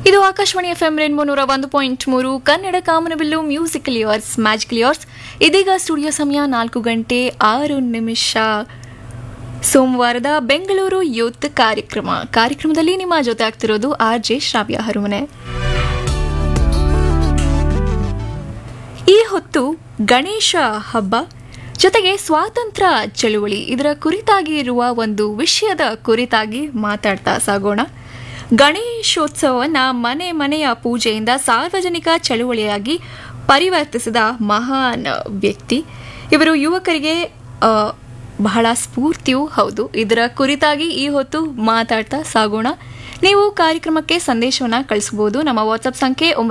ಇದು Akashvani F M rainbow ನೂರ ಒಂದು ಪಾಯಿಂಟ್ ಮೂರು ಕನ್ನಡ ಕಾಮನಬಿಲ್ಲು ಮ್ಯೂಸಿಕಲ್ ಇಯರ್ಸ್ ಮ್ಯಾಜಿಕಲ್ ಇಯರ್ಸ್ ಇದೀಗ ಸ್ಟುಡಿಯೋ ಸಮಯ ನಾಲ್ಕು ಗಂಟೆ ಆರು ನಿಮಿಷ ಸೋಮವಾರದ ಬೆಂಗಳೂರು ಯೂತ್ ಕಾರ್ಯಕ್ರಮ ಕಾರ್ಯಕ್ರಮದಲ್ಲಿ ನಿಮ್ಮ ಜೊತೆ ಆಗ್ತಿರೋದು ಆರ್ ಜೆ ಶ್ರಾವ್ಯ ಹರುಮನೆ ಈ ಹೊತ್ತು ಗಣೇಶ ಹಬ್ಬ ಜೊತೆಗೆ ಸ್ವಾತಂತ್ರ್ಯ ಚಳುವಳಿ ಇದರ ಕುರಿತಾಗಿ ಇರುವ ಒಂದು ವಿಷಯದ ಕುರಿತಾಗಿ ಮಾತಾಡ್ತಾ ಸಾಗೋಣ ಗಣೇಶೋತ್ಸವವನ್ನು ಮನೆ ಮನೆಯ ಪೂಜೆಯಿಂದ ಸಾರ್ವಜನಿಕ ಚಳುವಳಿಯಾಗಿ ಪರಿವರ್ತಿಸಿದ ಮಹಾನ್ ವ್ಯಕ್ತಿ ಇವರು ಯುವಕರಿಗೆ ಆ, ಬಹಳ ಸ್ಫೂರ್ತಿಯೂ ಹೌದು ಇದರ ಕುರಿತಾಗಿ ಈ ಹೊತ್ತು ಮಾತಾಡ್ತಾ ಸಾಗೋಣ ನೀವು ಕಾರ್ಯಕ್ರಮಕ್ಕೆ ಸಂದೇಶವನ್ನು ಕಳಿಸಬಹುದು ನಮ್ಮ ವಾಟ್ಸಪ್ ಸಂಖ್ಯೆ